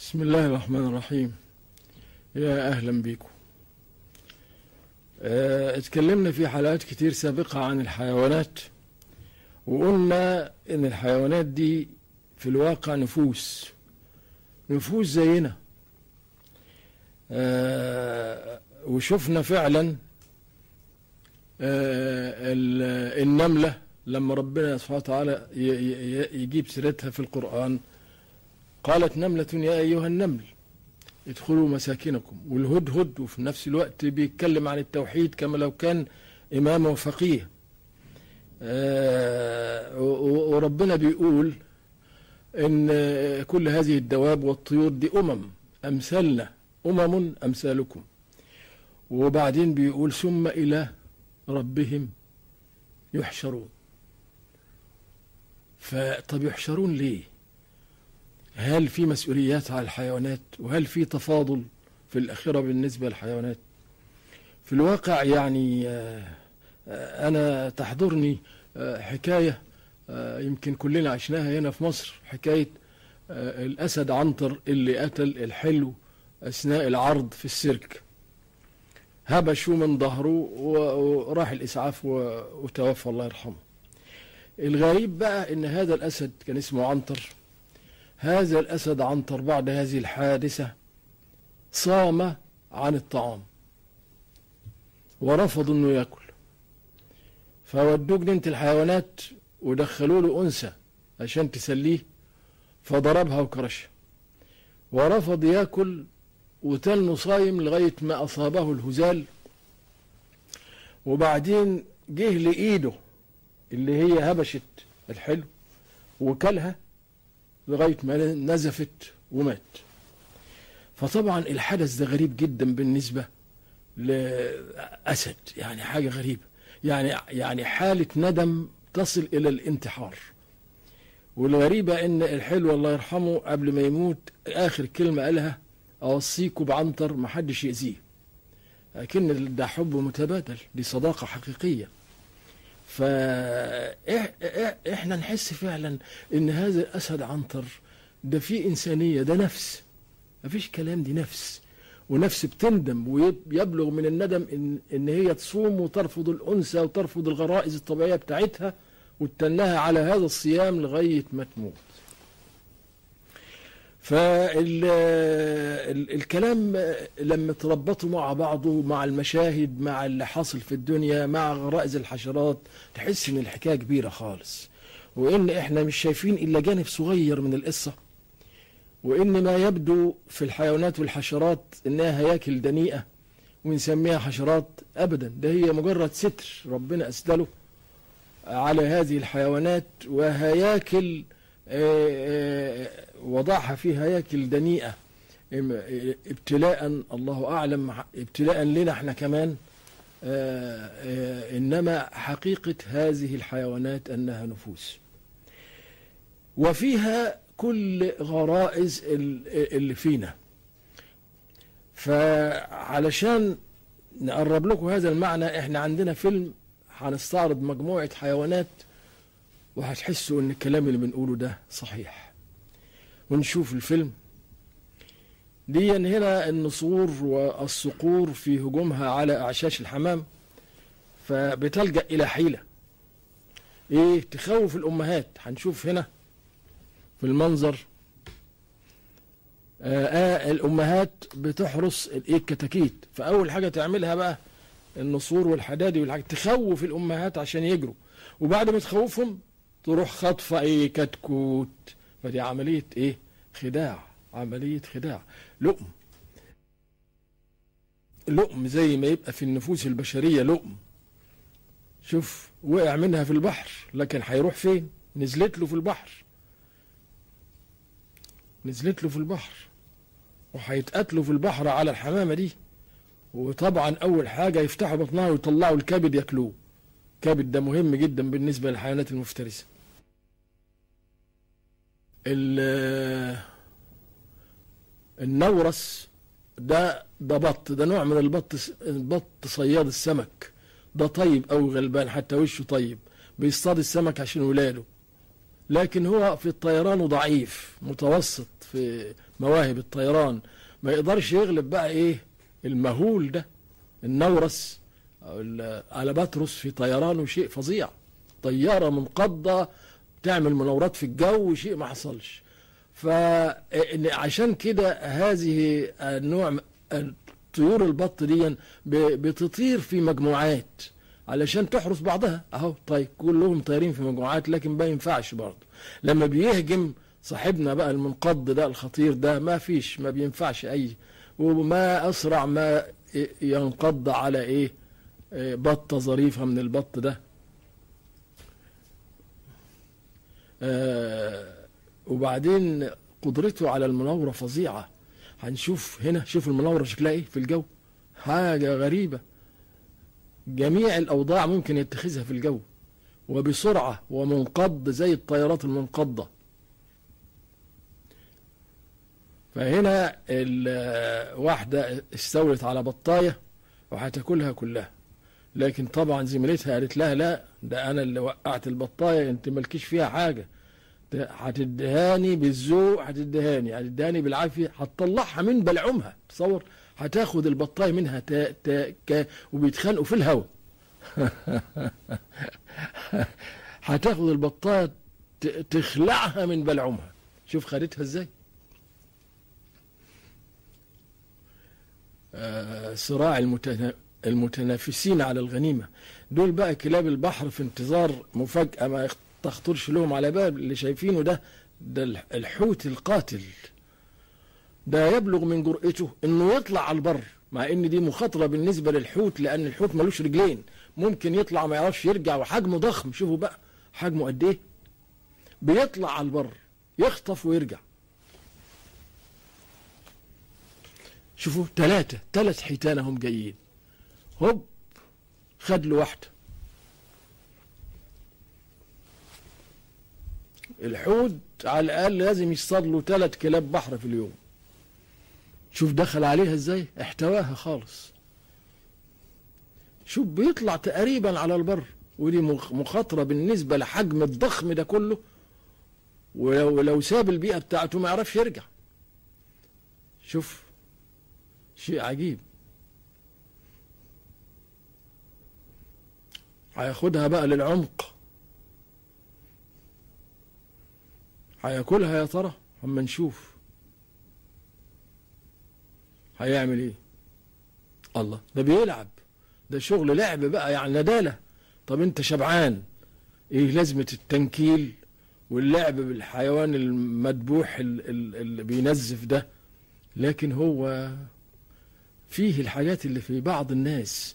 بسم الله الرحمن الرحيم يا أهلا بكم اه اتكلمنا في حلقات كتير سابقة عن الحيوانات وقلنا إن الحيوانات دي في الواقع نفوس نفوس زينا اه وشفنا فعلا اه النملة لما ربنا سبحانه وتعالى يجيب سيرتها في القرآن قالت نملة يا أيها النمل ادخلوا مساكنكم والهدهد وفي نفس الوقت بيتكلم عن التوحيد كما لو كان إمام وفقيه آه وربنا بيقول إن كل هذه الدواب والطيور دي أمم أمثالنا أمم أمثالكم وبعدين بيقول ثم إلى ربهم يحشرون فطب يحشرون ليه هل في مسؤوليات على الحيوانات وهل في تفاضل في الأخيرة بالنسبة للحيوانات في الواقع يعني أنا تحضرني حكاية يمكن كلنا عشناها هنا في مصر حكاية الأسد عنتر اللي قتل الحلو أثناء العرض في السيرك هبشوا من ظهره وراح الإسعاف وتوفى الله يرحمه الغريب بقى ان هذا الاسد كان اسمه عنتر هذا الاسد عنتر بعد هذه الحادثه صام عن الطعام ورفض انه ياكل فودوه جنينه الحيوانات ودخلوا له انثى عشان تسليه فضربها وكرشها ورفض ياكل وتنه صايم لغايه ما اصابه الهزال وبعدين جه لايده اللي هي هبشت الحلو وكلها لغاية ما نزفت ومات فطبعا الحدث ده غريب جدا بالنسبة لأسد يعني حاجة غريبة يعني يعني حالة ندم تصل إلى الانتحار والغريبة إن الحلو الله يرحمه قبل ما يموت آخر كلمة قالها أوصيكوا بعنتر ما حدش يأذيه لكن ده حب متبادل دي صداقة حقيقية فاحنا نحس فعلا ان هذا الاسد عنتر ده فيه انسانيه ده نفس مفيش كلام دي نفس ونفس بتندم ويبلغ من الندم ان ان هي تصوم وترفض الانثى وترفض الغرائز الطبيعيه بتاعتها وتتنها على هذا الصيام لغايه ما تموت. فالكلام لما تربطوا مع بعضه مع المشاهد مع اللي حاصل في الدنيا مع غرائز الحشرات تحس ان الحكايه كبيره خالص وان احنا مش شايفين الا جانب صغير من القصه وان ما يبدو في الحيوانات والحشرات انها هياكل دنيئه ونسميها حشرات ابدا ده هي مجرد ستر ربنا اسدله على هذه الحيوانات وهياكل وضعها في هياكل دنيئة ابتلاء الله أعلم ابتلاء لنا احنا كمان إنما حقيقة هذه الحيوانات أنها نفوس وفيها كل غرائز اللي فينا فعلشان نقرب لكم هذا المعنى احنا عندنا فيلم هنستعرض مجموعة حيوانات وهتحسوا ان الكلام اللي بنقوله ده صحيح ونشوف الفيلم دي هنا النسور والصقور في هجومها على اعشاش الحمام فبتلجا الى حيله ايه تخوف الامهات هنشوف هنا في المنظر آه آه الامهات بتحرس الايه الكتاكيت فاول حاجه تعملها بقى النسور والحدادي والحاجات تخوف الامهات عشان يجروا وبعد ما تخوفهم تروح خاطفه ايه كتكوت فدي عمليه ايه خداع عمليه خداع لؤم لؤم زي ما يبقى في النفوس البشريه لؤم شوف وقع منها في البحر لكن هيروح فين نزلت له في البحر نزلت له في البحر وهيتقاتلوا في البحر على الحمامه دي وطبعا اول حاجه يفتحوا بطنها ويطلعوا الكبد ياكلوه الكبد ده مهم جدا بالنسبه للحيوانات المفترسه النورس ده ده بط ده نوع من البط البط صياد السمك ده طيب أو غلبان حتى وشه طيب بيصطاد السمك عشان ولاده لكن هو في الطيران ضعيف متوسط في مواهب الطيران ما يقدرش يغلب بقى ايه المهول ده النورس أو الالباتروس في طيرانه شيء فظيع طياره منقضه تعمل مناورات في الجو شيء ما حصلش فعشان كده هذه النوع طيور البط دي بتطير في مجموعات علشان تحرس بعضها اهو طيب كلهم طايرين في مجموعات لكن ما ينفعش برضه لما بيهجم صاحبنا بقى المنقض ده الخطير ده ما فيش ما بينفعش اي وما اسرع ما ينقض على ايه بطه ظريفه من البط ده آه وبعدين قدرته على المناورة فظيعة هنشوف هنا شوف المناورة شكلها ايه في الجو حاجة غريبة جميع الأوضاع ممكن يتخذها في الجو وبسرعة ومنقض زي الطيارات المنقضة فهنا الواحدة استولت على بطاية وهتاكلها كلها لكن طبعا زميلتها قالت لها لا ده انا اللي وقعت البطايه انت مالكيش فيها حاجه هتدهاني بالذوق هتدهاني هتدهاني بالعافيه هتطلعها من بلعومها تصور هتاخد البطايه منها تا تا كا وبيتخانقوا في الهواء هتاخد البطايه تخلعها من بلعومها شوف خدتها ازاي آه صراع المتنا... المتنافسين على الغنيمة دول بقى كلاب البحر في انتظار مفاجأة ما تخطرش لهم على بال اللي شايفينه ده ده الحوت القاتل ده يبلغ من جرأته انه يطلع على البر مع ان دي مخاطرة بالنسبة للحوت لان الحوت ملوش رجلين ممكن يطلع ما يعرفش يرجع وحجمه ضخم شوفوا بقى حجمه قد ايه بيطلع على البر يخطف ويرجع شوفوا ثلاثة ثلاث حيتان هم جايين هوب خد له واحدة الحوت على الأقل لازم يصطاد له ثلاث كلاب بحر في اليوم شوف دخل عليها ازاي احتواها خالص شوف بيطلع تقريبا على البر ودي مخاطرة بالنسبة لحجم الضخم ده كله ولو لو ساب البيئة بتاعته ما يعرفش يرجع شوف شيء عجيب هياخدها بقى للعمق هياكلها يا ترى اما نشوف هيعمل ايه الله ده بيلعب ده شغل لعب بقى يعني ندالة طب انت شبعان ايه لازمة التنكيل واللعب بالحيوان المذبوح اللي بينزف ده لكن هو فيه الحاجات اللي في بعض الناس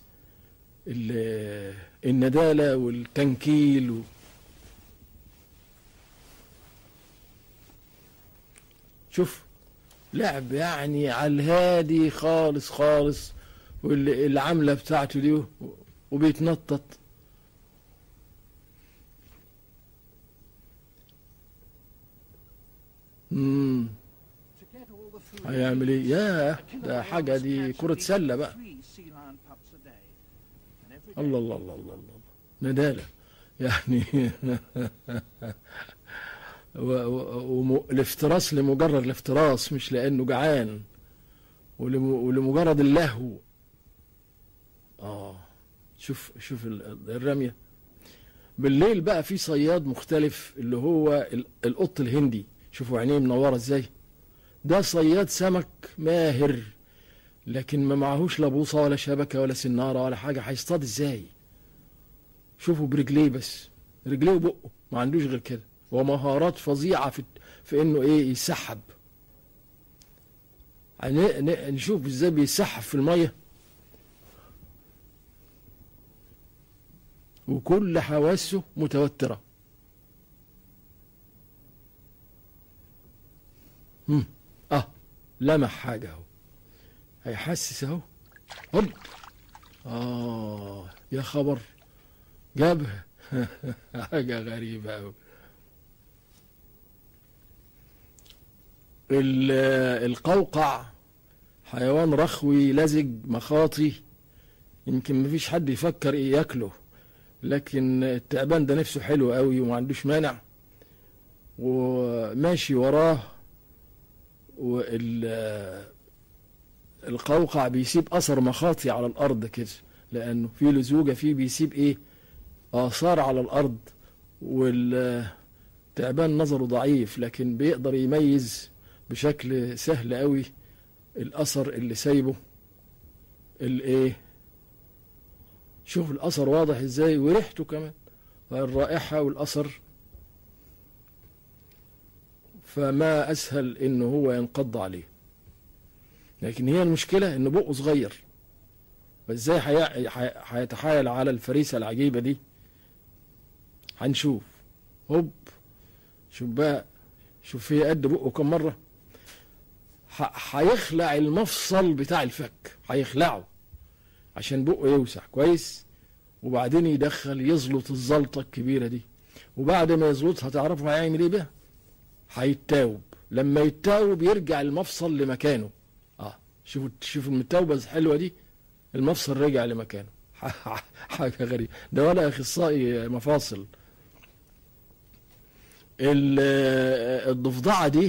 الندالة والتنكيل و... شوف لعب يعني على الهادي خالص خالص والعملة بتاعته دي وبيتنطط امم هيعمل ايه ياه ده حاجة دي كرة سلة بقى الله الله الله الله الله ندالة يعني والافتراس لمجرد الافتراس مش لانه جعان ولمجرد اللهو اه شوف شوف الرميه بالليل بقى في صياد مختلف اللي هو القط الهندي شوفوا عينيه منوره ازاي ده صياد سمك ماهر لكن ما معهوش لا بوصه ولا شبكه ولا سناره ولا حاجه هيصطاد ازاي شوفوا برجليه بس رجليه وبقه ما عندوش غير كده ومهارات فظيعه في في انه ايه يسحب نشوف ازاي بيسحب في الميه وكل حواسه متوتره مم. اه لمح حاجه اهو هيحسس اهو هوب اه يا خبر جابها حاجه غريبه اهو القوقع حيوان رخوي لزج مخاطي يمكن مفيش حد يفكر ايه ياكله لكن التعبان ده نفسه حلو قوي وما عندوش مانع وماشي وراه وال القوقع بيسيب اثر مخاطي على الارض كده لانه في لزوجه فيه بيسيب ايه اثار على الارض والتعبان نظره ضعيف لكن بيقدر يميز بشكل سهل قوي الاثر اللي سايبه الايه شوف الاثر واضح ازاي وريحته كمان الرائحه والاثر فما اسهل انه هو ينقض عليه لكن هي المشكله ان بقه صغير فازاي حي- حي- هيتحايل على الفريسه العجيبه دي هنشوف هوب شوف بقى شوف هي قد بقه كم مره ح- هيخلع المفصل بتاع الفك هيخلعه عشان بقه يوسع كويس وبعدين يدخل يزلط الزلطه الكبيره دي وبعد ما يزلطها تعرفوا هيعمل ايه بيها هيتاوب لما يتاوب يرجع المفصل لمكانه اه شوفوا شوفوا المتاوبه الحلوه دي المفصل رجع لمكانه حاجه غريبه ده ولا اخصائي مفاصل ال- الضفدعه دي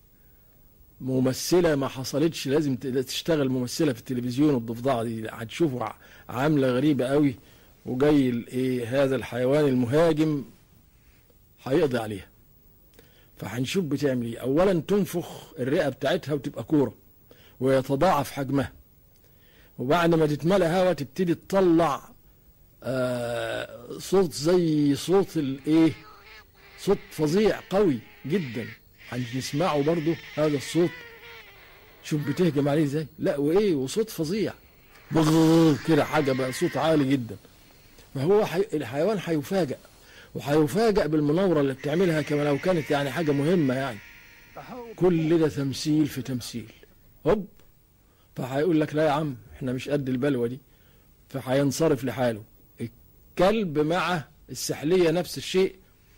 ممثله ما حصلتش لازم ت- تشتغل ممثله في التلفزيون الضفدعه دي هتشوفوا ع- عامله غريبه قوي وجاي ال- ايه هذا الحيوان المهاجم هيقضي عليها فهنشوف بتعمل ايه اولا تنفخ الرئه بتاعتها وتبقى كوره ويتضاعف حجمها وبعد ما تتملى هواء تبتدي تطلع آه صوت زي صوت الايه صوت فظيع قوي جدا هنسمعه برضو هذا الصوت شوف بتهجم عليه ازاي لا وايه وصوت فظيع بغض كده حاجه بقى صوت عالي جدا فهو حي... الحيوان هيفاجئ وهيفاجئ بالمناوره اللي بتعملها كما لو كانت يعني حاجه مهمه يعني كل ده تمثيل في تمثيل هوب فهيقول لك لا يا عم احنا مش قد البلوه دي فهينصرف لحاله الكلب مع السحليه نفس الشيء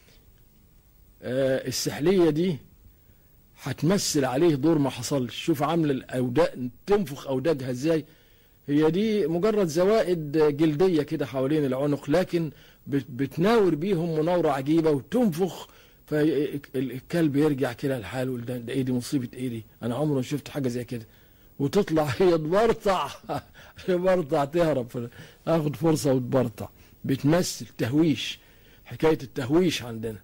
آه السحليه دي هتمثل عليه دور ما حصلش شوف عامله الاوداج تنفخ اوداجها ازاي هي دي مجرد زوائد جلديه كده حوالين العنق لكن بت- بتناور بيهم مناوره عجيبه وتنفخ فالكلب يرجع كده لحاله يقول ده ده ايه دي مصيبه ايه دي انا عمري ما شفت حاجه زي كده وتطلع هي تبرطع تبرطع تهرب ف- تاخد فرصه وتبرطع بتمثل تهويش حكايه التهويش عندنا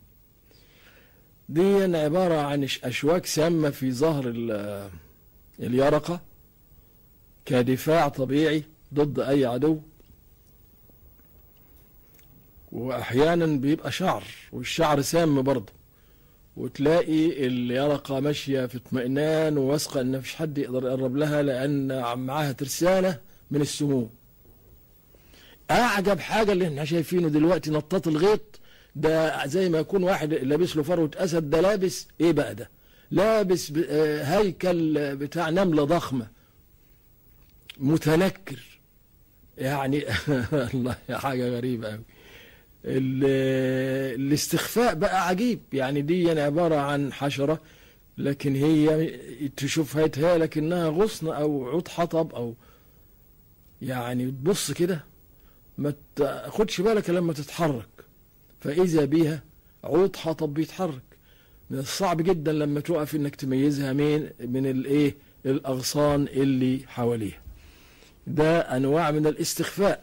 دي عباره عن أش- اشواك سامه في ظهر ال- اليرقه كدفاع طبيعي ضد اي عدو واحيانا بيبقى شعر والشعر سام برضه وتلاقي اليرقه ماشيه في اطمئنان وواثقه ان مفيش حد يقدر يقرب لها لان معاها ترسانه من السموم اعجب حاجه اللي احنا شايفينه دلوقتي نطاط الغيط ده زي ما يكون واحد لابس له فروه اسد ده لابس ايه بقى ده لابس ب- آه، هيكل بتاع نمله ضخمه متنكر يعني الله حاجه غريبه قوي ال- الاستخفاء بقى عجيب يعني دي عبارة عن حشرة لكن هي تشوفها يتهيألك انها غصن او عود حطب او يعني تبص كده ما تاخدش بالك لما تتحرك فاذا بيها عود حطب بيتحرك من الصعب جدا لما تقف انك تميزها من من الايه الاغصان اللي حواليها ده انواع من الاستخفاء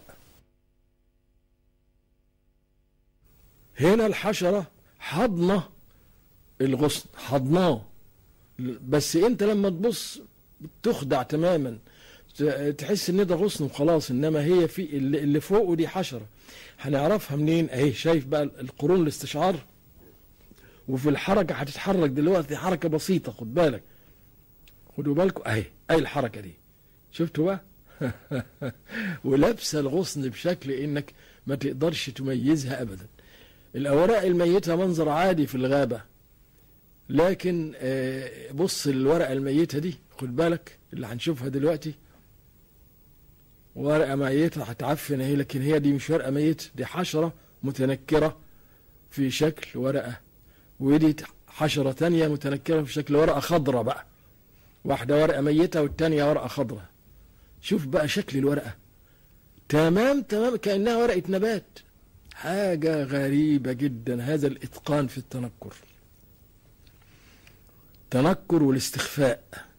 هنا الحشرة حضنة الغصن حضناه بس انت لما تبص تخدع تماما ت- تحس ان ده غصن وخلاص انما هي في اللي اللي فوقه دي حشرة هنعرفها منين اهي شايف بقى القرون الاستشعار وفي الحركة هتتحرك دلوقتي حركة بسيطة خد بالك خدوا بالكم اهي اي الحركة دي شفتوا بقى ولابسة الغصن بشكل انك ما تقدرش تميزها ابدا الأوراق الميتة منظر عادي في الغابة لكن آه، بص الورقة الميتة دي خد بالك اللي هنشوفها دلوقتي ورقة ميتة هتعفن اهي لكن هي دي مش ورقة ميتة دي حشرة متنكرة في شكل ورقة ودي حشرة تانية متنكرة في شكل ورقة خضراء بقى واحدة ورقة ميتة والتانية ورقة خضراء شوف بقى شكل الورقة تمام تمام كأنها ورقة نبات حاجة غريبة جدا هذا الإتقان في التنكر التنكر والاستخفاء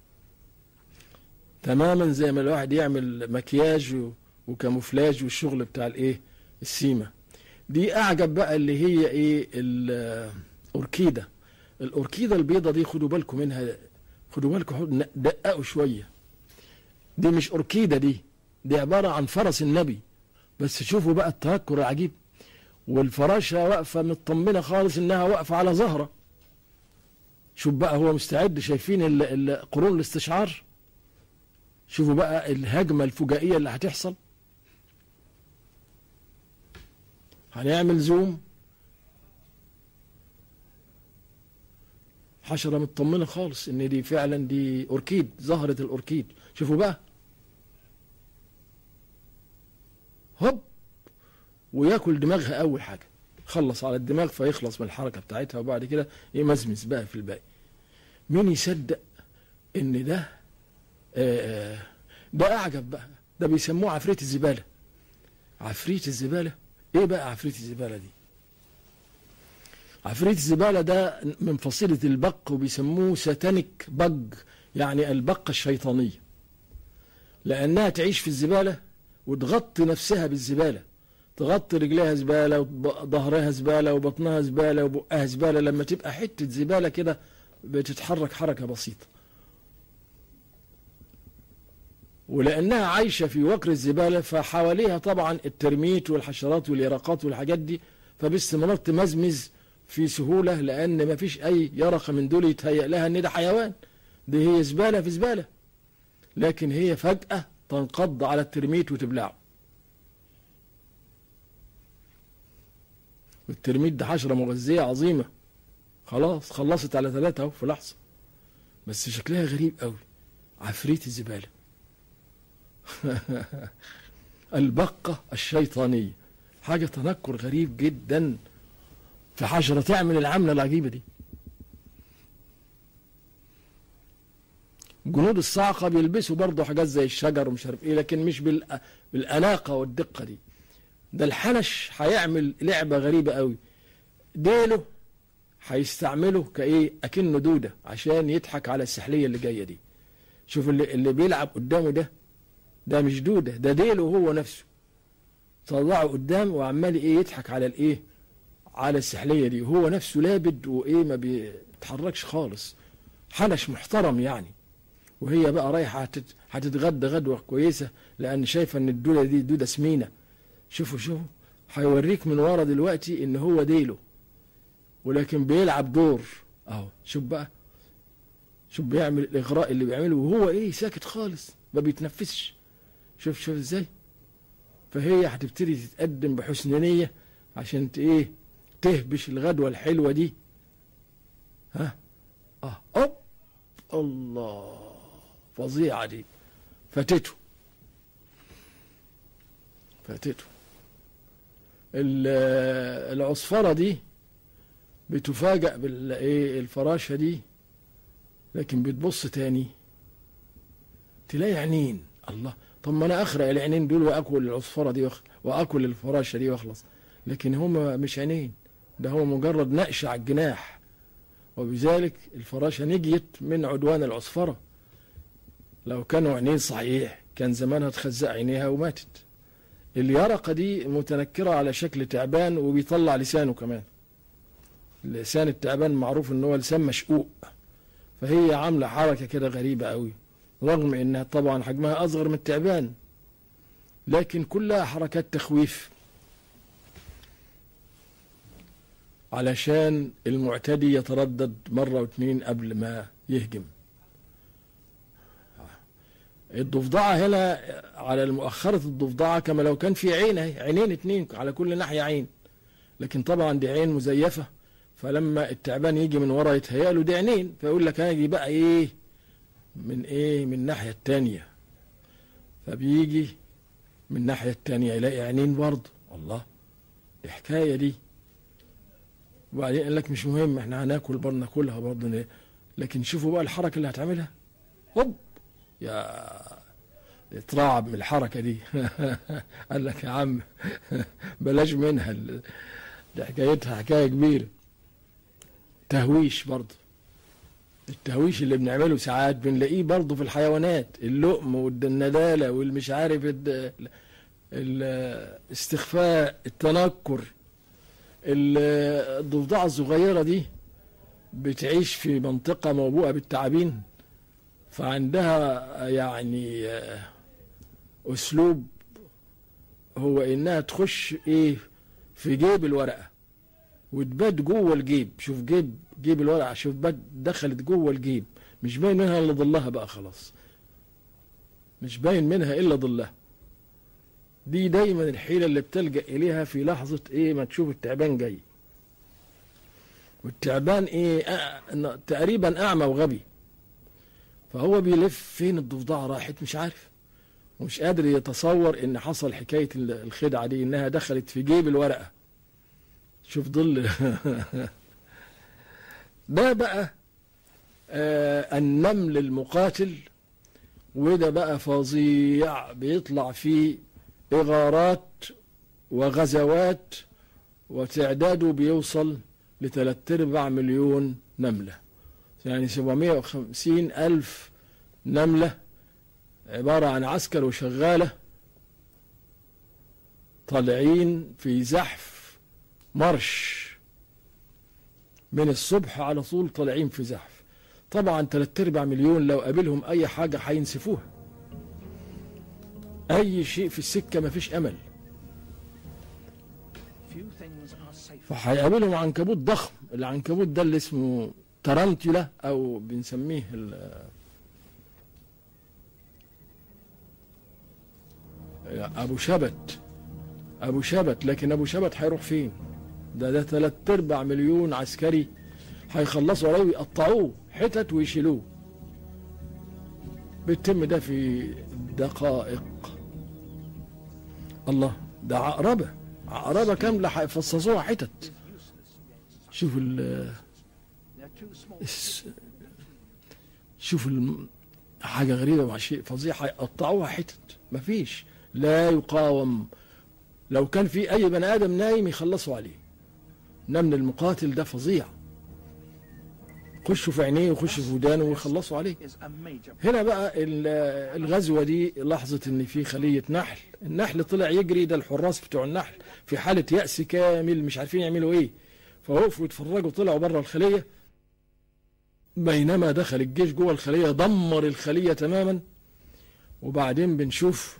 تماما زي ما الواحد يعمل مكياج و- وكاموفلاج والشغل بتاع الايه السيمة دي اعجب بقى اللي هي ايه الاوركيده الاوركيده البيضه دي خدوا بالكم منها خدوا بالكم حد- دققوا شويه دي مش اوركيده دي دي عباره عن فرس النبي بس شوفوا بقى التنكر العجيب والفراشه واقفه مطمنه خالص انها واقفه على زهره شوف بقى هو مستعد شايفين ال- ال- قرون الاستشعار شوفوا بقى الهجمه الفجائيه اللي هتحصل هنعمل زوم حشره مطمنه خالص ان دي فعلا دي اوركيد زهره الاوركيد شوفوا بقى هوب وياكل دماغها اول حاجه خلص على الدماغ فيخلص من الحركه بتاعتها وبعد كده يمزمز بقى في الباقي مين يصدق ان ده آه، ده اعجب بقى ده بيسموه عفريت الزباله عفريت الزباله ايه بقى عفريت الزباله دي عفريت الزباله ده من فصيله البق وبيسموه ساتانيك بج يعني البقه الشيطانيه لانها تعيش في الزباله وتغطي نفسها بالزباله تغطي رجليها زباله وظهرها زباله وبطنها زباله وبقها زباله لما تبقى حته زباله كده بتتحرك حركه بسيطه ولانها عايشه في وكر الزباله فحواليها طبعا الترميت والحشرات واليرقات والحاجات دي فباستمرار تمزمز في سهوله لان ما فيش اي يرقه من دول يتهيأ لها ان ده حيوان دي هي زباله في زباله لكن هي فجاه تنقض على الترميت وتبلعه والترميت ده حشره مغذيه عظيمه خلاص خلصت على ثلاثة اهو في لحظه بس شكلها غريب قوي عفريت الزباله البقة الشيطانية حاجة تنكر غريب جدا في حشرة تعمل العملة العجيبة دي جنود الصاعقة بيلبسوا برضه حاجات زي الشجر ومش عارف ايه لكن مش بالأ- بالأناقة والدقة دي ده الحنش هيعمل لعبة غريبة قوي ديله هيستعمله كايه اكنه دودة عشان يضحك على السحلية اللي جاية دي شوف اللي, اللي بيلعب قدامه ده ده مش دودة ده ديله هو نفسه طلعه قدام وعمال ايه يضحك على الايه على السحلية دي وهو نفسه لابد وايه ما بيتحركش خالص حنش محترم يعني وهي بقى رايحة هتت- هتتغدى غدوة كويسة لأن شايفة إن الدودة دي دودة سمينة شوفوا شوفوا هيوريك من ورا دلوقتي إن هو ديله ولكن بيلعب دور أهو شوف بقى شوف بيعمل الإغراء اللي بيعمله وهو إيه ساكت خالص ما بيتنفسش شوف شوف إزاي فهي هتبتدي تتقدم بحسن نية عشان ت- إيه تهبش الغدوة الحلوة دي ها اه أوب الله فظيعة دي فاتته فاتته ال- العصفرة دي بتفاجأ بالايه الفراشة دي لكن بتبص تاني تلاقي عينين الله طب ما انا اخرق العينين دول واكل العصفرة دي وأخ- واكل الفراشة دي واخلص لكن هما مش عينين ده هو مجرد نقش على الجناح وبذلك الفراشة نجيت من عدوان العصفرة لو كانوا عينين صحيح كان زمانها تخزق عينيها وماتت اليرقة دي متنكرة على شكل تعبان وبيطلع لسانه كمان لسان التعبان معروف ان هو لسان مشقوق فهي عاملة حركة كده غريبة قوي رغم انها طبعا حجمها اصغر من التعبان لكن كلها حركات تخويف علشان المعتدي يتردد مرة واتنين قبل ما يهجم الضفدعة هنا على المؤخرة الضفدعة كما لو كان في عين اهي عينين اتنين على كل ناحية عين لكن طبعا دي عين مزيفة فلما التعبان يجي من ورا يتهيأ له دي عينين فيقول لك هاجي بقى ايه من ايه من الناحية التانية فبيجي من الناحية التانية يلاقي عينين برضه الله دي حكاية دي وبعدين قال لك مش مهم احنا هناكل برضه ناكلها برضه لكن شوفوا بقى الحركة اللي هتعملها هوب يا اترعب من الحركة دي قال لك يا عم بلاش منها ال- دي حكايتها حكاية كبيرة تهويش برضه التهويش اللي بنعمله ساعات بنلاقيه برضه في الحيوانات اللؤم والندالة والمش عارف الد- الاستخفاء التنكر ال- الضفدعة الصغيرة دي بتعيش في منطقة موبوءة بالتعابين فعندها يعني آه، أسلوب هو إنها تخش إيه في جيب الورقة وتبات جوه الجيب شوف جيب جيب الورقة شوف بات دخلت جوه الجيب مش باين منها إلا ظلها بقى خلاص مش باين منها إلا ظلها دي دايما الحيلة اللي بتلجأ إليها في لحظة إيه ما تشوف التعبان جاي والتعبان إيه آه تقريبا أعمى وغبي فهو بيلف فين الضفدعة راحت مش عارف ومش قادر يتصور ان حصل حكاية ال- الخدعة دي انها دخلت في جيب الورقة شوف ظل ده بقى آه النمل المقاتل وده بقى فظيع بيطلع فيه إغارات وغزوات وتعداده بيوصل لثلاث أرباع مليون نملة يعني 750 ألف نملة عبارة عن عسكر وشغالة طالعين في زحف مرش من الصبح على طول طالعين في زحف طبعا تلات ارباع مليون لو قابلهم اي حاجة هينسفوها اي شيء في السكة مفيش امل Few things are safer. فهيقابلهم عنكبوت ضخم العنكبوت ده اللي اسمه ترانتولا او بنسميه ال- ابو شبت ابو شبت لكن ابو شبت هيروح فين ده ده تلات ارباع مليون عسكري هيخلصوا عليه ويقطعوه حتت ويشيلوه بيتم ده في دقائق الله ده عقربة عقربة كاملة هيفصصوها حتت Is useless yet. شوف ال They're too small. الس- شوف الم- حاجة غريبة مع شيء فظيع هيقطعوها حتت مفيش لا يقاوم لو كان في أي بني آدم نايم يخلصوا عليه نمل المقاتل ده فظيع خشوا في عينيه وخشوا في ودانه ويخلصوا عليه Is a major هنا بقى ال- الغزوة دي لحظة ان في خلية نحل النحل طلع يجري ده الحراس بتوع النحل في حالة يأس كامل مش عارفين يعملوا ايه فوقفوا يتفرجوا طلعوا بره الخلية بينما دخل الجيش جوه الخلية دمر الخلية تماما وبعدين بنشوف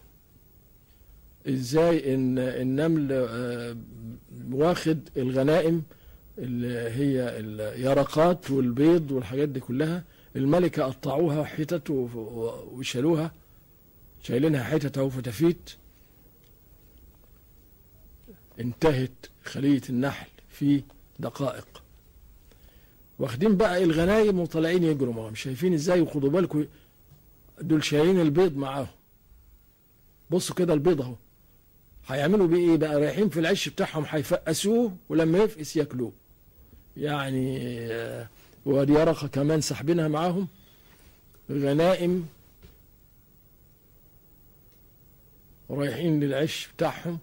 ازاي ان النمل آه، واخد الغنائم اللي هي اليرقات والبيض والحاجات دي كلها الملكة قطعوها حتت و- و- وشالوها شايلينها حتت أو فتافيت انتهت خلية النحل في دقائق واخدين بقى الغنايم وطالعين يجروا معاهم شايفين ازاي وخدوا بالكم دول شايلين البيض معاهم بصوا كده البيض اهو هيعملوا بيه ايه بقى رايحين في العش بتاعهم هيفقسوه ولما يفقس ياكلوه يعني آه، وادي يرقة كمان سحبينها معاهم غنائم رايحين للعش بتاعهم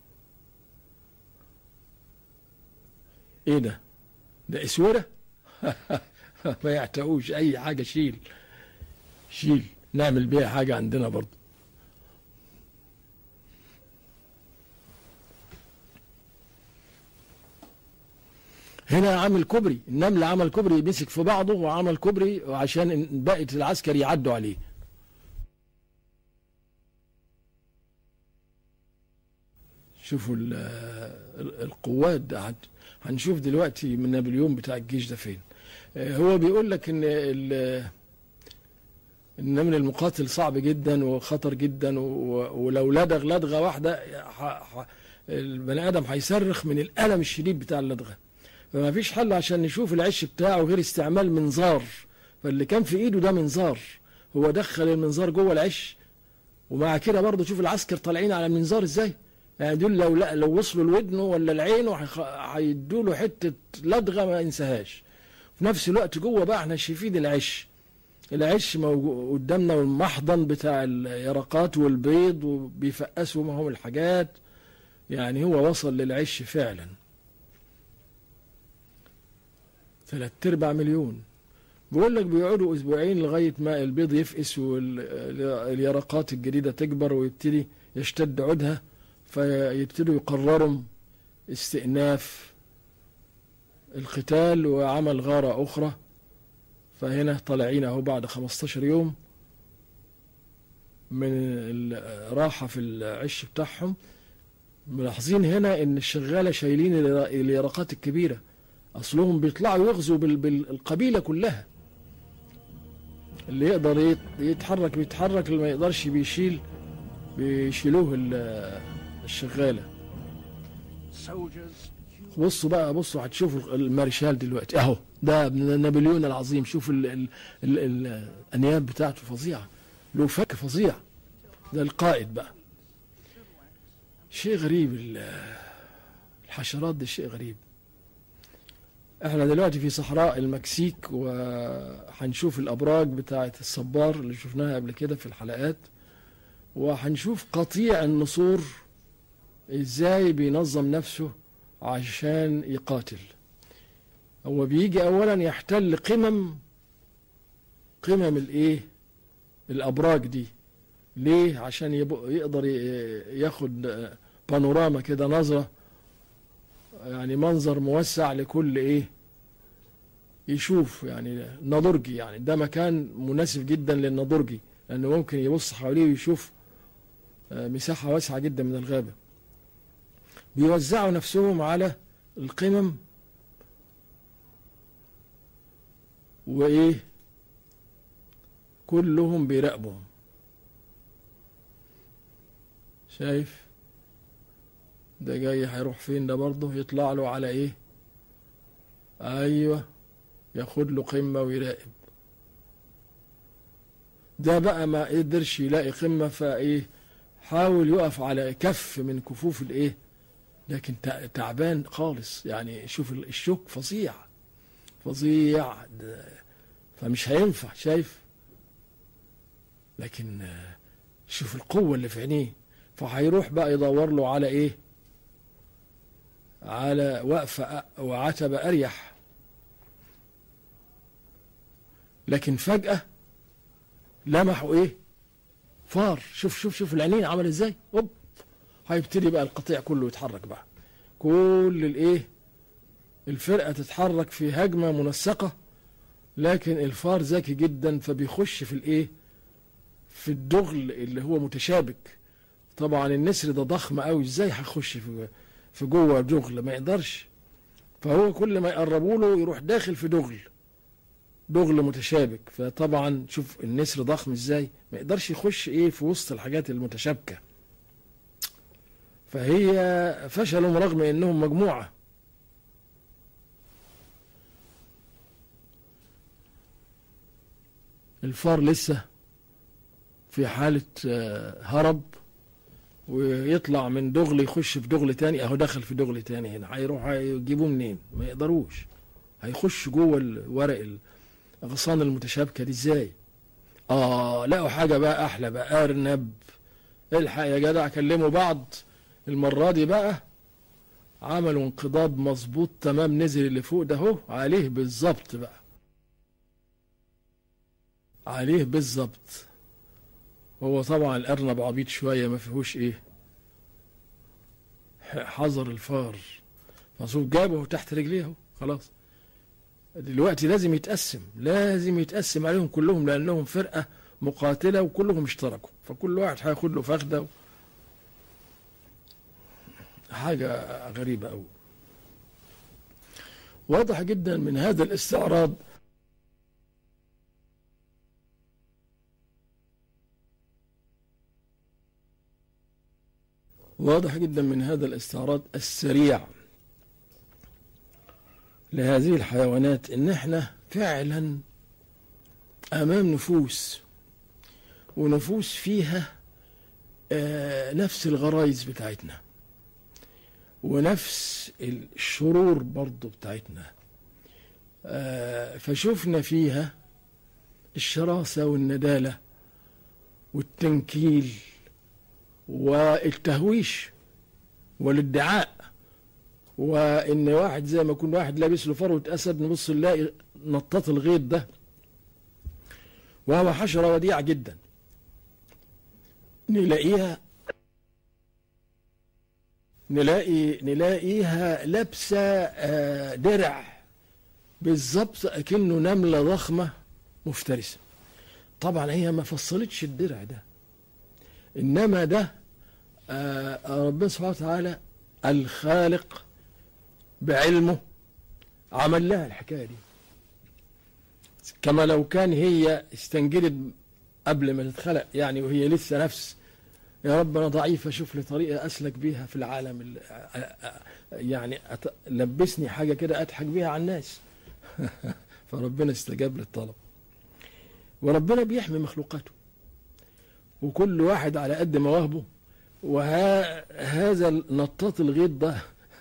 ايه ده ده اسوره ما يعتقوش اي حاجه شيل شيل نعمل بيها حاجه عندنا برضه هنا عمل كوبري النمل عمل كوبري مسك في بعضه وعمل كوبري عشان بقية العسكر يعدوا عليه شوفوا ال- ال- القوات ده هن- هنشوف دلوقتي من نابليون بتاع الجيش ده فين آه، هو بيقول لك ان ال- النمل المقاتل صعب جدا وخطر جدا و- ولو لدغ لدغه واحده ح- ح- البني ادم هيصرخ من الالم الشديد بتاع اللدغه فما فيش حل عشان نشوف العش بتاعه غير استعمال منظار فاللي كان في ايده ده منظار هو دخل المنظار جوه العش ومع كده برضه شوف العسكر طالعين على المنظار ازاي يعني دول لو لا لو وصلوا لودنه ولا لعينه هيدوا له حته لدغه ما ينساهاش في نفس الوقت جوه بقى احنا شايفين العش العش موجود قدامنا والمحضن بتاع اليرقات والبيض وبيفقسوا معهم الحاجات يعني هو وصل للعش فعلا ثلاث ارباع مليون بيقول لك بيقعدوا اسبوعين لغايه ما البيض يفقس واليرقات الجديده تكبر ويبتدي يشتد عودها فيبتدوا يقرروا استئناف القتال وعمل غارة أخرى فهنا طالعين أهو بعد 15 يوم من الراحة في العش بتاعهم ملاحظين هنا إن الشغالة شايلين اليرا- اليرقات الكبيرة أصلهم بيطلعوا يغزوا بال- بالقبيلة كلها اللي يقدر يت- يتحرك بيتحرك اللي ما يقدرش بيشيل بيشيلوه ال- الشغالة Soldiers, بصوا بقى بصوا هتشوفوا المارشال دلوقتي اهو ده ابن نابليون العظيم شوف ال ال ال ال الانياب بتاعته فظيعه له فك فظيع ده القائد بقى شيء غريب ال- الحشرات ده شيء غريب احنا دلوقتي في صحراء المكسيك وهنشوف الابراج بتاعه الصبار اللي شفناها قبل كده في الحلقات وهنشوف قطيع النسور ازاي بينظم نفسه عشان يقاتل هو بيجي اولا يحتل قمم قمم الايه الابراج دي ليه عشان يبق- يقدر ي- ياخد بانوراما كده نظرة يعني منظر موسع لكل ايه يشوف يعني نضرجي يعني ده مكان مناسب جدا للنضرجي لانه ممكن يبص حواليه ويشوف آه، مساحة واسعة جدا من الغابة بيوزعوا نفسهم على القمم وايه كلهم بيراقبوا شايف ده جاي هيروح فين ده برضه يطلع له على ايه ايوه ياخد له قمه ويراقب ده بقى ما قدرش يلاقي قمه فايه حاول يقف على كف من كفوف الايه لكن تع- تعبان خالص يعني شوف ال- الشوك فظيع فظيع ده فمش هينفع شايف لكن آه، شوف القوة اللي في عينيه فهيروح بقى يدور له على ايه على وقفة أ- وعتبة أريح لكن فجأة لمحوا ايه فار شوف شوف شوف العينين عمل ازاي اوب هيبتدي بقى القطيع كله يتحرك بقى كل الايه الفرقة تتحرك في هجمة منسقة لكن الفار ذكي جدا فبيخش في الايه في الدغل اللي هو متشابك طبعا النسر ده ضخم قوي ازاي هيخش في في جوه دغل ما يقدرش فهو كل ما يقربوا له يروح داخل في دغل دغل متشابك فطبعا شوف النسر ضخم ازاي ما يقدرش يخش ايه في وسط الحاجات المتشابكه فهي فشلوا رغم انهم مجموعه الفار لسه في حالة آه، هرب ويطلع من دغل يخش في دغل تاني اهو دخل في دغل تاني هنا هيروح هيجيبوه منين ما يقدروش هيخش جوه الورق الاغصان المتشابكه دي ازاي اه لقوا حاجه بقى احلى بقى ارنب الحق يا جدع كلموا بعض المره دي بقى عملوا انقضاض مظبوط تمام نزل اللي فوق ده اهو عليه بالظبط بقى عليه بالظبط هو طبعا الارنب عبيط شويه ما فيهوش ايه حذر الفار فشوف جابه تحت رجليه اهو خلاص دلوقتي لازم يتقسم لازم يتقسم عليهم كلهم لانهم فرقه مقاتله وكلهم اشتركوا فكل واحد هياخد له فخده و... حاجه غريبه قوي واضح جدا من هذا الاستعراض واضح جدا من هذا الاستعراض السريع لهذه الحيوانات ان احنا فعلا امام نفوس ونفوس فيها آه نفس الغرائز بتاعتنا ونفس الشرور برضو بتاعتنا آه فشفنا فيها الشراسة والندالة والتنكيل والتهويش والادعاء وان واحد زي ما يكون واحد لابس له فروه اسد نبص نلاقي نطاط الغيط ده وهو حشرة وديعة جدا نلاقيها نلاقي نلاقيها لابسة آه، درع بالظبط أكنه نملة ضخمة مفترسة طبعا هي ما فصلتش الدرع ده إنما ده آه، ربنا سبحانه وتعالى الخالق بعلمه عمل لها الحكاية دي كما لو كان هي استنجدت قبل ما تتخلق يعني وهي لسه نفس يا رب انا ضعيف اشوف لي طريقه اسلك بيها في العالم ال- أ- أ- يعني أت- لبسني حاجه كده اضحك بيها على الناس فربنا استجاب للطلب وربنا بيحمي مخلوقاته وكل واحد على قد مواهبه وهذا نطاط الغيط ده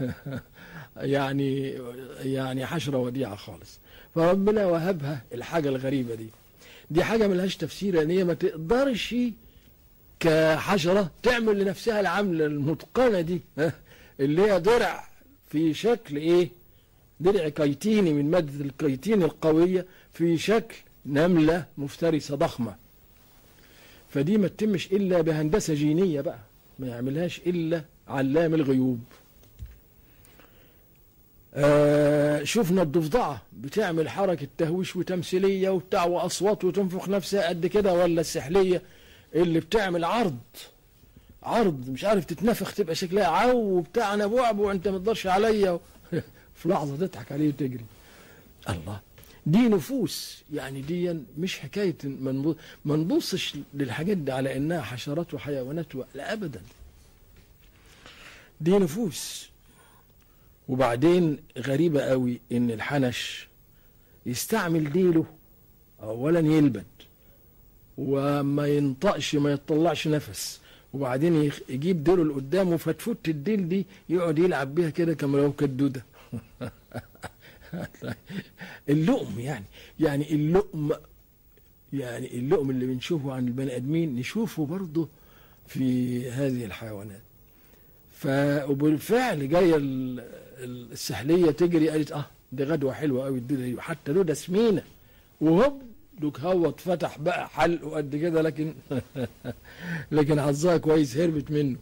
يعني يعني حشره وديعه خالص فربنا وهبها الحاجه الغريبه دي دي حاجه ملهاش تفسير لان هي ما تقدرش كحشره تعمل لنفسها العمله المتقنه دي ها؟ اللي هي درع في شكل ايه درع كيتيني من ماده الكيتين القويه في شكل نمله مفترسه ضخمه فدي ما تتمش الا بهندسه جينيه بقى ما يعملهاش الا علام الغيوب آه شفنا الضفدعة بتعمل حركة تهويش وتمثيلية وبتاع وأصوات وتنفخ نفسها قد كده ولا السحلية اللي بتعمل عرض عرض مش عارف تتنفخ تبقى شكلها عو وبتاع انا بعبع وانت ما تقدرش عليا في لحظة تضحك عليه وتجري الله دي نفوس يعني دي مش حكاية ما نبص- ما نبصش للحاجات دي على انها حشرات وحيوانات و- لا ابدا دي نفوس وبعدين غريبة قوي ان الحنش يستعمل ديله اولا يلبد وما ينطقش ما يطلعش نفس وبعدين يخ- يجيب ديله لقدام وفتفوت الديل دي يقعد يلعب بيها كده كما لو كانت دوده اللقم يعني يعني اللقم يعني اللقم اللي بنشوفه عن البني ادمين نشوفه برضه في هذه الحيوانات ف وبالفعل جايه ال- ال- السحليه تجري قالت اه دي غدوه حلوه قوي الدوده دي حتى دوده سمينه وهوب دوك هو اتفتح بقى حلقه قد كده لكن لكن حظها كويس هربت منه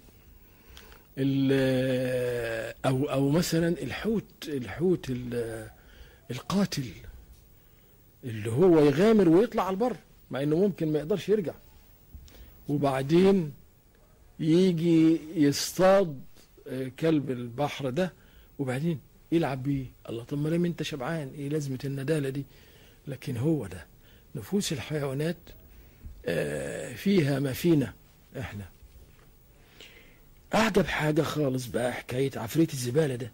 ال- او او مثلا الحوت الحوت ال- القاتل اللي هو يغامر ويطلع على البر مع انه ممكن ما يقدرش يرجع وبعدين يجي يصطاد آه، كلب البحر ده وبعدين يلعب بيه الله طب ما دام انت شبعان ايه لازمه النداله دي لكن هو ده نفوس الحيوانات آه، فيها ما فينا احنا اعجب حاجه خالص بقى حكايه عفريت الزباله ده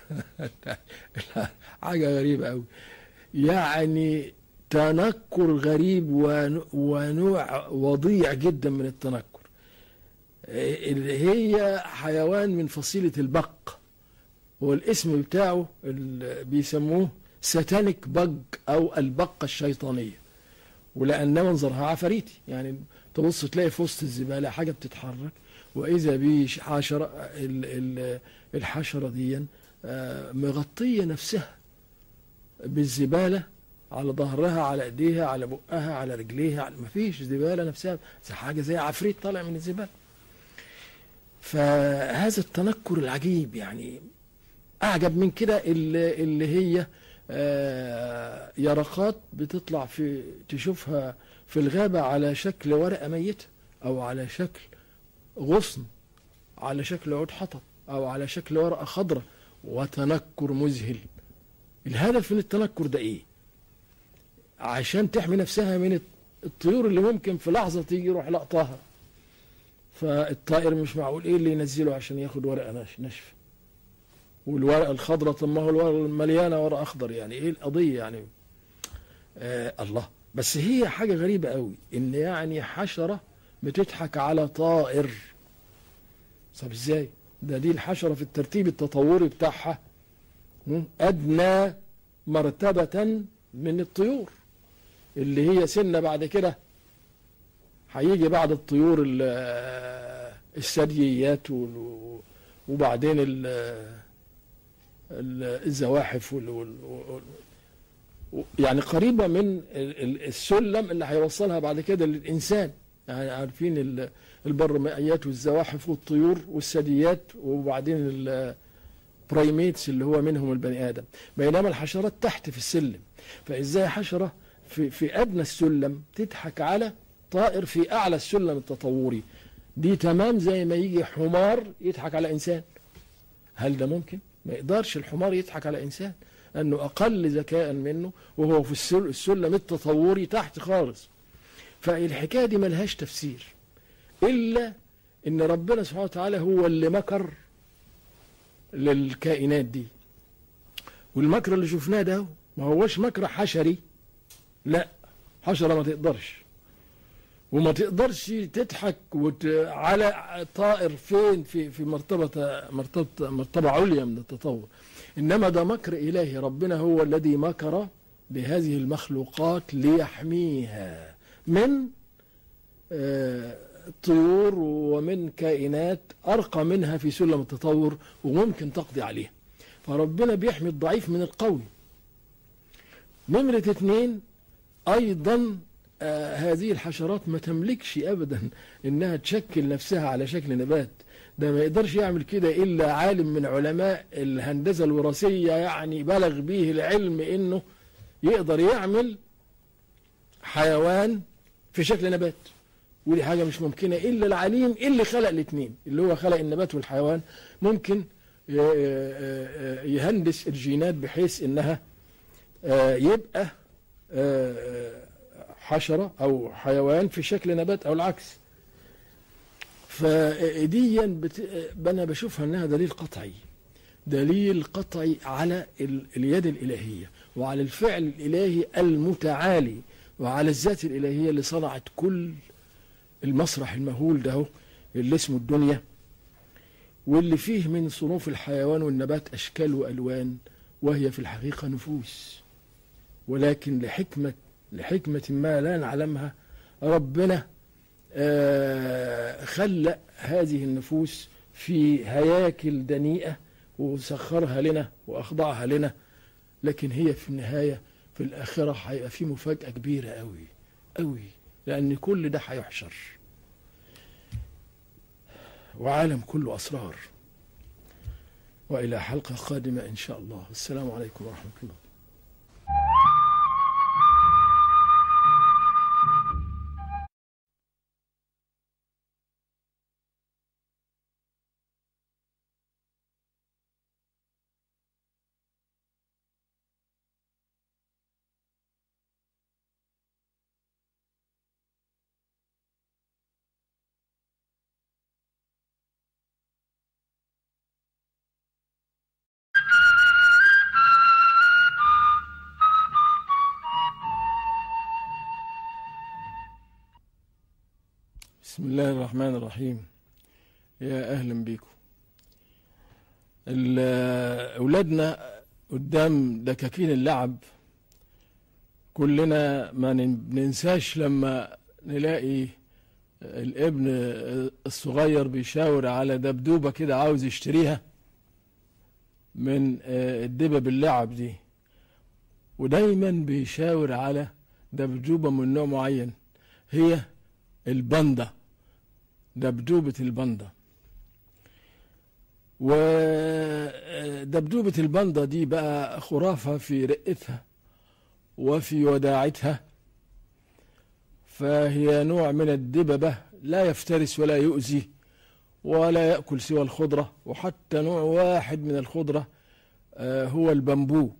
حاجه غريبه قوي يعني تنكر غريب ون- ونوع وضيع جدا من التنكر آه، اللي هي حيوان من فصيله البق هو الاسم بتاعه ال- بيسموه ساتانيك بج او البقه الشيطانيه ولان منظرها عفاريتي يعني تبص تلاقي في وسط الزباله حاجه بتتحرك واذا بحشره ال- ال- الحشره دي آه، مغطيه نفسها بالزباله على ظهرها على ايديها على بقها على رجليها على مفيش زباله نفسها زي حاجه زي عفريت طالع من الزباله فهذا التنكر العجيب يعني اعجب من كده اللي, اللي هي آه، يرقات بتطلع في تشوفها في الغابة على شكل ورقة ميتة أو على شكل غصن على شكل عود حطب أو على شكل ورقة خضراء وتنكر مذهل الهدف من التنكر ده إيه؟ عشان تحمي نفسها من الطيور اللي ممكن في لحظة تيجي يروح لقطاها فالطائر مش معقول إيه اللي ينزله عشان ياخد ورقة ناش- ناشفة والورقه الخضراء طب ما هو الورقه مليانه ورق اخضر يعني ايه القضيه يعني آه الله بس هي حاجه غريبه قوي ان يعني حشره بتضحك على طائر طب ازاي ده دي الحشره في الترتيب التطوري بتاعها م? ادنى مرتبه من الطيور اللي هي سنه بعد كده هيجي بعد الطيور ال- آه، الثدييات وال- وبعدين ال- ال- الزواحف وال- وال- وال- يعني قريبة من ال- ال- السلم اللي هيوصلها بعد كده للإنسان يعني عارفين ال- البرمائيات والزواحف والطيور والثدييات وبعدين البرايميتس اللي هو منهم البني آدم بينما الحشرات تحت في السلم فإزاي حشرة في, في أدنى السلم تضحك على طائر في أعلى السلم التطوري دي تمام زي ما يجي حمار يضحك على إنسان هل ده ممكن؟ ما يقدرش الحمار يضحك على إنسان أنه أقل ذكاء منه وهو في السل- السلم التطوري تحت خالص فالحكاية دي ملهاش تفسير إلا إن ربنا سبحانه وتعالى هو اللي مكر للكائنات دي والمكر اللي شفناه ده ما هوش مكر حشري لا حشرة ما تقدرش وما تقدرش تضحك وت... على طائر فين في في مرتبة مرتبة مرتبة عليا من التطور انما ده مكر الهي ربنا هو الذي مكر بهذه المخلوقات ليحميها من آه، طيور ومن كائنات ارقى منها في سلم التطور وممكن تقضي عليها فربنا بيحمي الضعيف من القوي نمرة اتنين ايضا آه هذه الحشرات ما تملكش ابدا انها تشكل نفسها على شكل نبات ده ما يقدرش يعمل كده الا عالم من علماء الهندسه الوراثيه يعني بلغ به العلم انه يقدر يعمل حيوان في شكل نبات ودي حاجه مش ممكنه الا العليم اللي خلق الاثنين اللي هو خلق النبات والحيوان ممكن ي- ي- يهندس الجينات بحيث انها آه، يبقى آه، حشرة أو حيوان في شكل نبات أو العكس فديا بت... أنا بشوفها أنها دليل قطعي دليل قطعي على ال... اليد الإلهية وعلى الفعل الإلهي المتعالي وعلى الذات الإلهية اللي صنعت كل المسرح المهول ده اللي اسمه الدنيا واللي فيه من صنوف الحيوان والنبات أشكال وألوان وهي في الحقيقة نفوس ولكن لحكمة لحكمة ما لا نعلمها ربنا آه، خلق هذه النفوس في هياكل دنيئة وسخرها لنا وأخضعها لنا لكن هي في النهاية في الآخرة هيبقى في مفاجأة كبيرة أوي أوي لأن كل ده هيحشر وعالم كله أسرار وإلى حلقة قادمة إن شاء الله السلام عليكم ورحمة الله بسم الله الرحمن الرحيم يا اهلا بيكم ال- اولادنا قدام دكاكين اللعب كلنا ما نن- ننساش لما نلاقي الابن الصغير بيشاور على دبدوبة كده عاوز يشتريها من الدبب اللعب دي ودايما بيشاور على دبدوبة من نوع معين هي الباندا دبدوبة الباندا ودبدوبة الباندا دي بقى خرافة في رقتها وفي وداعتها فهي نوع من الدببة لا يفترس ولا يؤذي ولا يأكل سوى الخضرة وحتى نوع واحد من الخضرة آه، هو البامبو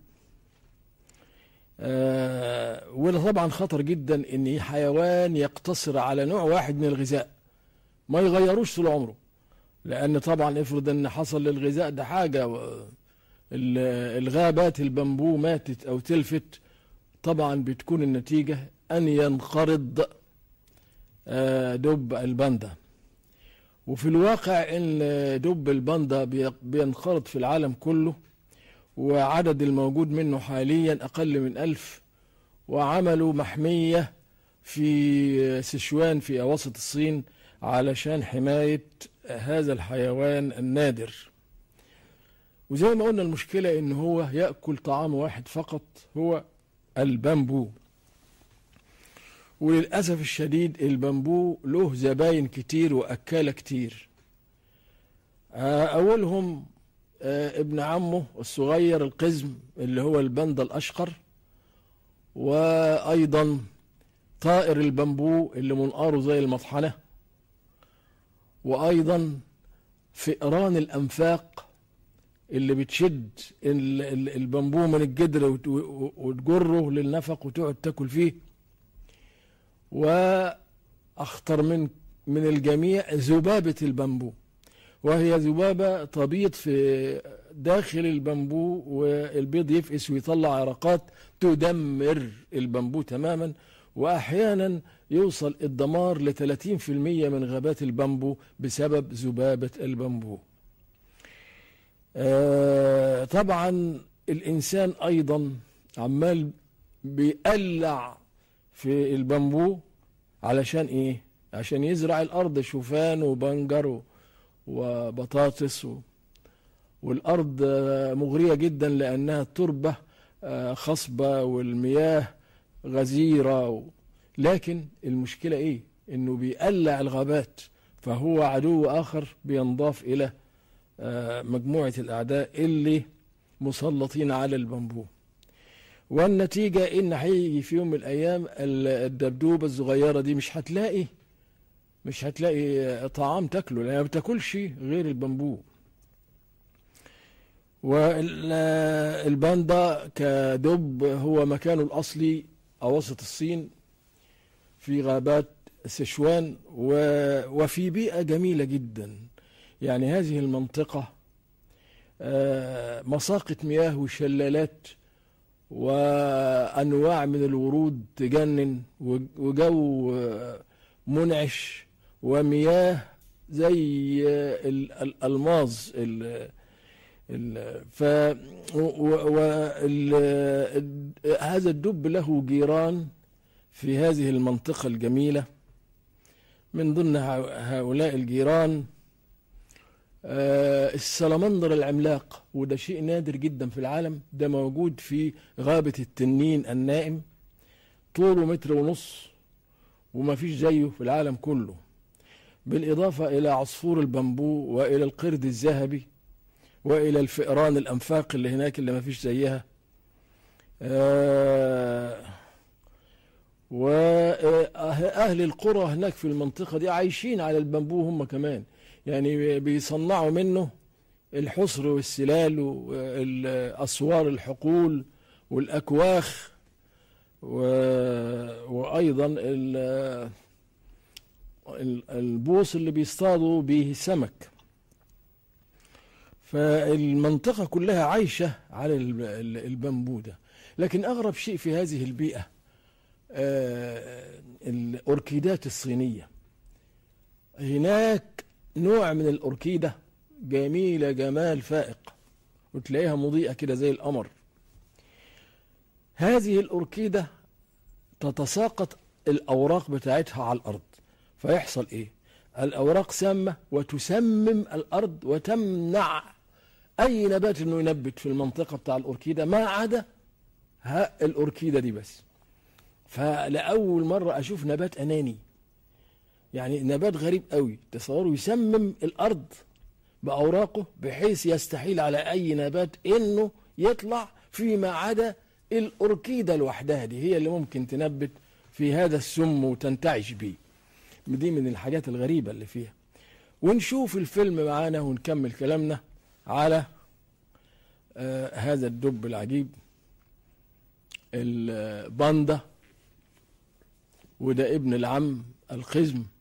آه، وده طبعا خطر جدا ان حيوان يقتصر على نوع واحد من الغذاء ما يغيروش طول عمره لان طبعا افرض ان حصل للغذاء ده حاجه و- ال- الغابات البامبو ماتت او تلفت طبعا بتكون النتيجه ان ينقرض آه، دب الباندا وفي الواقع ان دب الباندا بي- بينقرض في العالم كله وعدد الموجود منه حاليا أقل من ألف وعملوا محمية في سيشوان في أواسط الصين علشان حماية هذا الحيوان النادر وزي ما قلنا المشكلة إن هو يأكل طعام واحد فقط هو البامبو وللأسف الشديد البامبو له زباين كتير وأكالة كتير آه، أولهم آه، ابن عمه الصغير القزم اللي هو البندا الأشقر وأيضا طائر البامبو اللي منقاره زي المطحنة وأيضا فئران الأنفاق اللي بتشد ال- ال- البامبو من الجدر وت- و- وتجره للنفق وتقعد تاكل فيه واخطر من من الجميع ذبابه البامبو وهي ذبابه تبيض في داخل البامبو والبيض يفقس ويطلع عرقات تدمر البامبو تماما واحيانا يوصل الدمار ل 30% من غابات البامبو بسبب ذبابه البامبو آه، طبعا الانسان ايضا عمال بيقلع في البامبو علشان ايه عشان يزرع الارض شوفان وبنجر و- وبطاطس و... والارض آه، مغريه جدا لانها التربه آه، خصبه والمياه غزيره و... لكن المشكله ايه انه بيقلع الغابات فهو عدو اخر بينضاف الى آه، مجموعة الأعداء اللي مسلطين على البامبو والنتيجة إن هيجي في يوم من الأيام ال- الدبدوبة الصغيرة دي مش هتلاقي مش هتلاقي آه، طعام تاكله لأنها ما بتاكلش غير البامبو والباندا كدب هو مكانه الأصلي أوسط الصين في غابات سيشوان و- وفي بيئة جميلة جدا يعني هذه المنطقة آه، مساقة مياه وشلالات وأنواع من الورود تجنن وج- وجو آه، منعش ومياه زي آه، ال- الألماظ ال- ال- ف و- و- ال- هذا الدب له جيران في هذه المنطقة الجميلة من ضمن ه- هؤلاء الجيران آه، السلمندر العملاق وده شيء نادر جدا في العالم ده موجود في غابة التنين النائم طوله متر ونص وما فيش زيه في العالم كله بالإضافة إلى عصفور البامبو وإلى القرد الذهبي وإلى الفئران الأنفاق اللي هناك اللي ما فيش زيها آه، وأهل القرى هناك في المنطقة دي عايشين على البامبو هم كمان يعني بيصنعوا منه الحصر والسلال والأسوار الحقول والأكواخ و... وأيضا ال... ال- البوص اللي بيصطادوا به سمك فالمنطقة كلها عايشة على ال- ال- البامبو ده لكن أغرب شيء في هذه البيئة آه، الأوركيدات الصينية هناك نوع من الأوركيدة جميلة جمال فائق وتلاقيها مضيئة كده زي القمر هذه الأوركيدة تتساقط الأوراق بتاعتها على الأرض فيحصل إيه الأوراق سامة وتسمم الأرض وتمنع أي نبات إنه ينبت في المنطقة بتاع الأوركيدة ما عدا ها الأوركيدة دي بس فلأول مرة أشوف نبات أناني يعني نبات غريب قوي تصوروا يسمم الأرض بأوراقه بحيث يستحيل على أي نبات إنه يطلع فيما عدا الأوركيدة لوحدها دي هي اللي ممكن تنبت في هذا السم وتنتعش بيه دي من الحاجات الغريبة اللي فيها ونشوف الفيلم معانا ونكمل كلامنا على آه هذا الدب العجيب الباندا وده ابن العم القزم